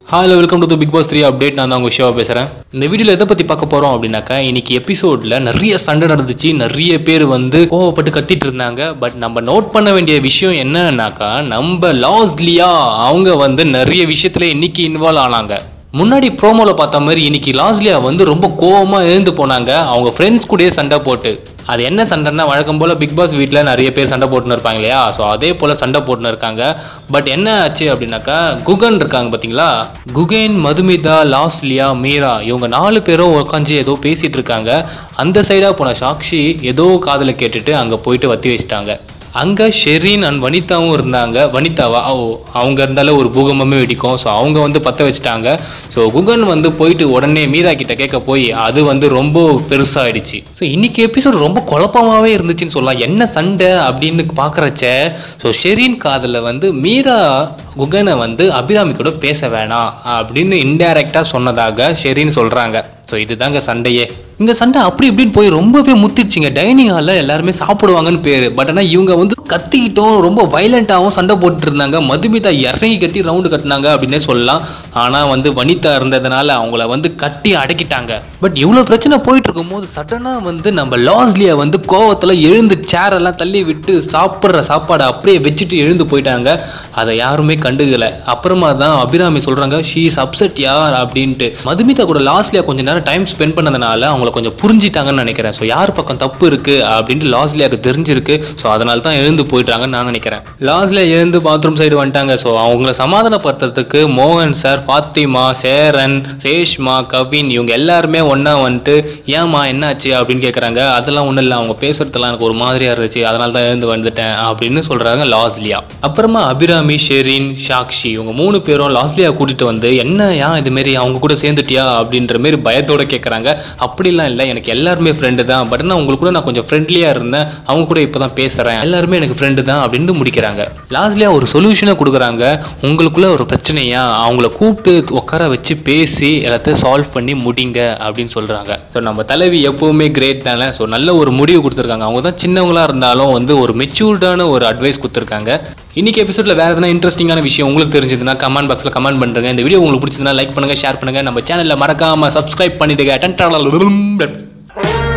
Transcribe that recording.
Hello welcome to Bigg Boss three update நான் தான் உங்கள் ஷோவை பேசுகிறேன் இந்த வீடியோவில் எதை பற்றி பார்க்க போகிறோம் அப்படின்னாக்கா இன்னைக்கு எபிசோடில் நிறைய சண்டை நடந்துச்சு நிறைய பேர் வந்து கோவப்பட்டு கத்திட்டு இருந்தாங்க பட் நம்ம நோட் பண்ண வேண்டிய விஷயம் என்னன்னாக்கா நம்ம லாஸ்லியா அவங்க வந்து நிறைய விஷயத்தில் இன்னைக்கு இன்வால்வ் ஆனாங்க முன்னாடி ப்ரோமோல பார்த்த மாதிரி இன்னைக்கு லாஸ்லியா வந்து ரொம்ப கோவமா எழுந்து போனாங்க அவங்க ஃப்ரெண்ட்ஸ் கூடயே சண்டை போட்டு அது என்ன சண்டைன்னா வழக்கம் போல பிக் பாஸ் வீட்டில் நிறைய பேர் சண்டை போட்டுன்னு இருப்பாங்க இல்லையா ஸோ அதே போல சண்டை போட்டுன்னு இருக்காங்க பட் என்ன ஆச்சு அப்படின்னாக்கா குகன் இருக்காங்க பார்த்தீங்களா குகேன் மதுமிதா லாஸ்லியா மீரா இவங்க நாலு பேரும் உட்காந்து ஏதோ பேசிட்டு இருக்காங்க அந்த சைடாக போன சாக்ஷி ஏதோ காதில் கேட்டுட்டு அங்கே போயிட்டு வத்தி வச்சிட்டாங்க அங்கே ஷெரீன் அண்ட் வனிதாவும் இருந்தாங்க வனிதாவா ஓ அவங்க இருந்தாலே ஒரு பூகம்பமே வெடிக்கும் ஸோ அவங்க வந்து பற்ற வச்சுட்டாங்க ஸோ குகன் வந்து போயிட்டு உடனே மீரா கிட்ட கேட்க போய் அது வந்து ரொம்ப பெருசாகிடுச்சு ஸோ இன்னைக்கு எபிசோட் ரொம்ப குழப்பமாகவே இருந்துச்சுன்னு சொல்லலாம் என்ன சண்டை அப்படின்னு பார்க்குறச்ச ஸோ ஷெரீன் காதில் வந்து மீரா குகனை வந்து அபிராமி கூட பேச வேணாம் அப்படின்னு இன்டைரக்டாக சொன்னதாக ஷெரீன் சொல்கிறாங்க ஸோ இதுதாங்க சண்டையே இந்த சண்டை அப்படி இப்படின்னு போய் ரொம்பவே முத்திடுச்சுங்க டைனிங் ஹாலில் எல்லாருமே சாப்பிடுவாங்கன்னு பேர் பட் ஆனால் இவங்க வந்து கத்திக்கிட்டும் ரொம்ப வைலண்ட்டாகவும் சண்டை போட்டுட்டு இருந்தாங்க மதுமிதா இறங்கி கட்டி ரவுண்டு கட்டினாங்க அப்படின்னே சொல்லலாம் ஆனால் வந்து வனிதா இருந்ததுனால அவங்கள வந்து கட்டி அடக்கிட்டாங்க பட் இவ்வளோ பிரச்சனை போயிட்டு இருக்கும்போது சடனாக வந்து நம்ம லாஸ்லியை வந்து கோவத்தில் எழுந்து சேர் எல்லாம் தள்ளி விட்டு சாப்பிட்ற சாப்பாடை அப்படியே வச்சுட்டு எழுந்து போயிட்டாங்க அதை யாருமே கண்டுக்கல அப்புறமா தான் அபிராமி சொல்கிறாங்க ஷீ இஸ் அப்செட் யார் அப்படின்ட்டு மதுமிதா கூட லாஸ்லியா கொஞ்ச நேரம் டைம் ஸ்பெண்ட் பண்ணதுனால அவங்கள கொஞ்சம் புரிஞ்சிட்டாங்கன்னு நினைக்கிறேன் ஸோ யார் பக்கம் தப்பு இருக்கு அப்படின்ட்டு லாஸ்லியாவுக்கு தெரிஞ்சிருக்கு ஸோ அதனால தான் எழுந்து போயிட்டாங்கன்னு நான் நினைக்கிறேன் லாஸ்ட்ல எழுந்து பாத்ரூம் சைடு வந்துட்டாங்க ஸோ அவங்கள சமாதானப்படுத்துறதுக்கு மோகன் சார் ஃபாத்திமா சேரன் ரேஷ்மா கவின் இவங்க எல்லாருமே ஒன்றா வந்துட்டு ஏம்மா என்னாச்சு அப்படின்னு கேட்குறாங்க அதெல்லாம் ஒன்றும் இல்லை அவங்க பேசுறதுலாம் எனக்கு ஒரு மாதிரியா இருந்துச்சு அதனால தான் எழுந்து வந்துட்டேன் அப்படின்னு சொல்றாங்க லாஸ்லியா அப்புறமா அபிராமி ஷெரீன் சாக்ஷி இவங்க மூணு பேரும் லாஸ்லியா கூட்டிட்டு வந்து என்ன ஏன் இது மாரி அவங்க கூட சேர்ந்துட்டியா அப்படின்ற மாரி பயத்தோட கேட்குறாங்க அப்படிலாம் இல்லை எனக்கு எல்லாருமே ஃப்ரெண்டு தான் பட் நான் உங்களுக்கு கூட நான் கொஞ்சம் ஃப்ரெண்ட்லியாக இருந்தேன் அவங்க கூட இப்போ தான் பேசுகிறேன் எல்லாருமே எனக்கு ஃப்ரெண்டு தான் அப்படின்னு முடிக்கிறாங்க லாஸ்ட்லியாக ஒரு சொல்யூஷனை கொடுக்குறாங்க உங்களுக்குள்ள ஒரு பிரச்சனையா அவங்கள கூப்பிட்டு உட்கார வச்சு பேசி எல்லாத்தையும் சால்வ் பண்ணி முடிங்க அப்படின்னு சொல்கிறாங்க ஸோ நம்ம தலைவி எப்போவுமே கிரேட் தானே ஸோ நல்ல ஒரு முடிவு கொடுத்துருக்காங்க அவங்க தான் சின்னவங்களா இருந்தாலும் வந்து ஒரு மெச்சூர்டான ஒரு அட்வைஸ் கொடுத்துருக்காங்க இன்னைக்கு எபிசோட்ல வேற எதனா இன்ட்ரெஸ்டிங்கான விஷயம் உங்களுக்கு தெரிஞ்சதுன்னா கமெண்ட் பாக்ஸில் கமெண்ட் பண்ணுங்க இந்த வீடியோ உங்களுக்கு பிடிச்சதுன்னா லைக் பண்ணுங்க ஷேர் பண்ணுங்க நம்ம சேனலில் மறக்காம சப்ஸ்கிரைப் பண்ணிடுங்க டன் டன் டன் டன்.